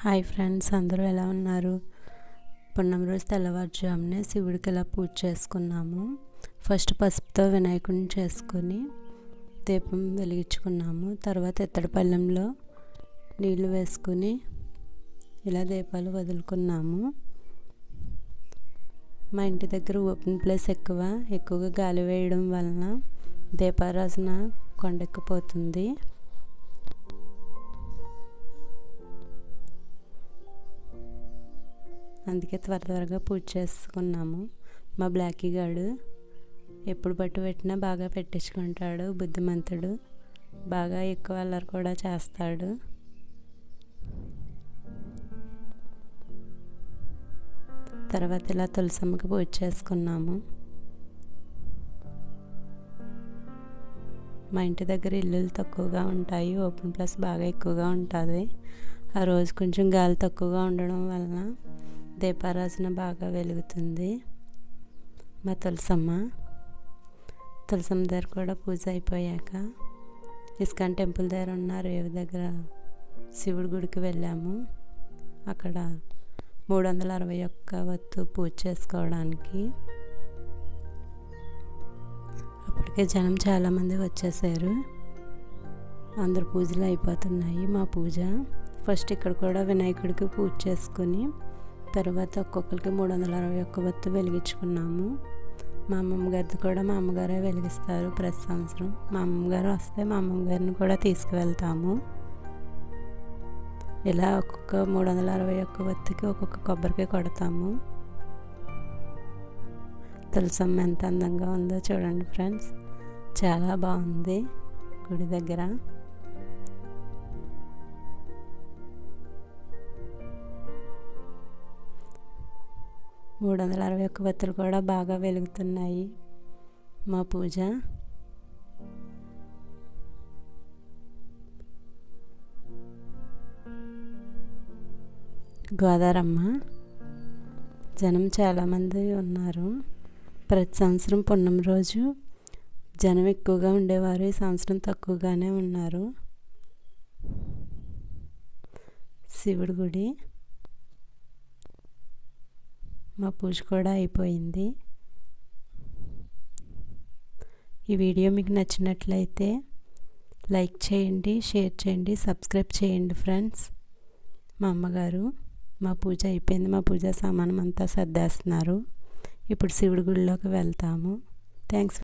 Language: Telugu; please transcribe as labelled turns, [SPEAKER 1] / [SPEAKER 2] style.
[SPEAKER 1] హాయ్ ఫ్రెండ్స్ అందరూ ఎలా ఉన్నారు పున్నం రోజు తెల్లవారుజామునే శివుడికి ఇలా పూజ చేసుకున్నాము ఫస్ట్ పసుపుతో వినాయకుడిని చేసుకొని దీపం వెలిగించుకున్నాము తర్వాత ఇత్తడి పళ్ళెంలో నీళ్లు వేసుకుని ఇలా దీపాలు వదులుకున్నాము మా ఇంటి దగ్గర ఓపెన్ ప్లేస్ ఎక్కువ ఎక్కువగా గాలి వేయడం వలన దీపారాజన కొండెక్కిపోతుంది అందుకే త్వర త్వరగా పూజ చేసుకున్నాము మా బ్లాకీ గాడు ఎప్పుడు పట్టు పెట్టినా బాగా పెట్టించుకుంటాడు బుద్ధిమంతుడు బాగా ఎక్కువ అల్లరి కూడా చేస్తాడు తర్వాత ఇలా తులసమ్మకి పూజ చేసుకున్నాము మా ఇంటి దగ్గర ఇల్లులు తక్కువగా ఉంటాయి ఓపెన్ ప్లేస్ బాగా ఎక్కువగా ఉంటుంది ఆ రోజు కొంచెం గాలి తక్కువగా ఉండడం వలన దీపారాజన బాగా వెలుగుతుంది మా తులసమ్మ తులసమ్మ దగ్గర కూడా పూజ అయిపోయాక ఇస్కాన్ టెంపుల్ దగ్గర ఉన్న రేవు దగ్గర శివుడి గుడికి వెళ్ళాము అక్కడ మూడు వందల అరవై ఒక్క వత్తు పూజ చేసుకోవడానికి అప్పటికే జనం చాలామంది వచ్చేసారు అందరు పూజలు అయిపోతున్నాయి మా పూజ ఫస్ట్ ఇక్కడ కూడా వినాయకుడికి పూజ చేసుకుని తర్వాత ఒక్కొక్కరికి మూడు వందల అరవై ఒక్క వత్తు వెలిగించుకున్నాము మా అమ్మమ్మ గారిది కూడా మా అమ్మగారే వెలిగిస్తారు ప్రతి సంవత్సరం మా అమ్మగారు వస్తే మా అమ్మగారిని కూడా తీసుకువెళ్తాము ఇలా ఒక్కొక్క మూడు వందల అరవై ఒక్క వత్తికి ఒక్కొక్క కొబ్బరికి కొడతాము తులసమ్మ ఎంత అందంగా ఉందో చూడండి ఫ్రెండ్స్ చాలా బాగుంది గుడి దగ్గర మూడు వందల అరవై ఒక్క వత్తులు కూడా బాగా వెలుగుతున్నాయి మా పూజ గోదారమ్మ జనం చాలామంది ఉన్నారు ప్రతి సంవత్సరం పున్నం రోజు జనం ఎక్కువగా ఉండేవారు ఈ సంవత్సరం తక్కువగానే ఉన్నారు శివుడి గుడి మా పూజ కూడా అయిపోయింది ఈ వీడియో మీకు నచ్చినట్లయితే లైక్ చేయండి షేర్ చేయండి సబ్స్క్రైబ్ చేయండి ఫ్రెండ్స్ మా అమ్మగారు మా పూజ అయిపోయింది మా పూజ సామానం అంతా సర్దేస్తున్నారు ఇప్పుడు శివుడి గుడిలోకి వెళ్తాము థ్యాంక్స్